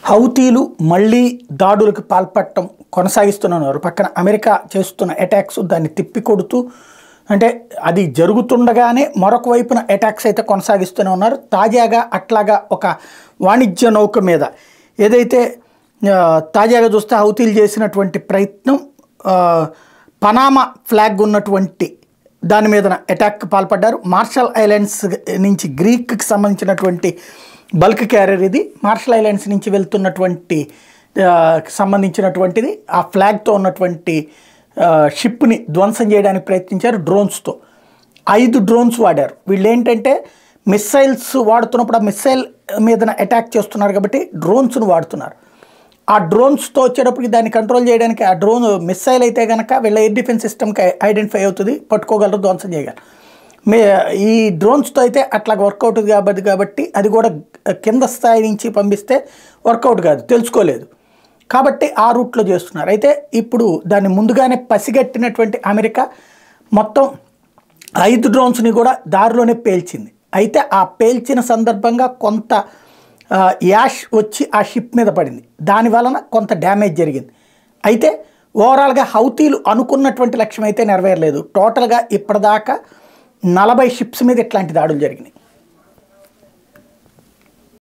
హౌతీలు మళ్ళీ దాడులకు పాల్పడటం కొనసాగిస్తున్నారు పక్కన అమెరికా చేస్తున్న అటాక్స్ దాన్ని తిప్పికొడుతూ అంటే అది జరుగుతుండగానే మరొక వైపున అటాక్స్ అయితే కొనసాగిస్తూనే ఉన్నారు తాజాగా అట్లాగా ఒక వాణిజ్య నౌక మీద ఏదైతే ఆ, తాజాగా చూస్తే హౌతీలు చేసినటువంటి ప్రయత్నం ఆ, పనామా ఫ్లాగ్ ఉన్నటువంటి దాని మీద అటాక్ పాల్పడ్డారు మార్షల్ ఐలాండ్స్ నుంచి గ్రీక్కి సంబంధించినటువంటి బల్క్ క్యారియర్ ఇది మార్షల్ ఐలాండ్స్ నుంచి వెళ్తున్నటువంటి ఆ, సంబంధించినటువంటిది ఆ ఫ్లాగ్తో ఉన్నటువంటి ఆ, షిప్ని ధ్వంసం చేయడానికి ప్రయత్నించారు డ్రోన్స్తో ఐదు డ్రోన్స్ వాడారు వీళ్ళు ఏంటంటే మిస్సైల్స్ వాడుతున్నప్పుడు ఆ మిస్సైల్ మీద అటాక్ చేస్తున్నారు కాబట్టి డ్రోన్స్ను వాడుతున్నారు ఆ డ్రోన్స్తో వచ్చేటప్పటికి దాన్ని కంట్రోల్ చేయడానికి ఆ డ్రోన్ మిస్సైల్ అయితే కనుక వీళ్ళ ఎయిర్ డిఫెన్స్ సిస్టమ్కి ఐడెంటిఫై అవుతుంది పట్టుకోగలరు ధ్వంసం చేయగలరు మే ఈ డ్రోన్స్తో అయితే అట్లా వర్కౌట్ కాబట్టి కాబట్టి అది కూడా కింద స్థాయి నుంచి పంపిస్తే వర్కౌట్ కాదు తెలుసుకోలేదు కాబట్టి ఆ రూట్లో చేస్తున్నారు అయితే ఇప్పుడు దాన్ని ముందుగానే పసిగట్టినటువంటి అమెరికా మొత్తం ఐదు డ్రోన్స్ని కూడా దారిలోనే పేల్చింది అయితే ఆ పేల్చిన సందర్భంగా కొంత ఆ, యాష్ వచ్చి ఆ షిప్ మీద పడింది దాని వలన కొంత డ్యామేజ్ జరిగింది అయితే ఓవరాల్గా హౌతీలు అనుకున్నటువంటి లక్ష్యం అయితే నెరవేరలేదు టోటల్గా ఇప్పటిదాకా నలభై షిప్స్ మీద ఇట్లాంటి దాడులు జరిగినాయి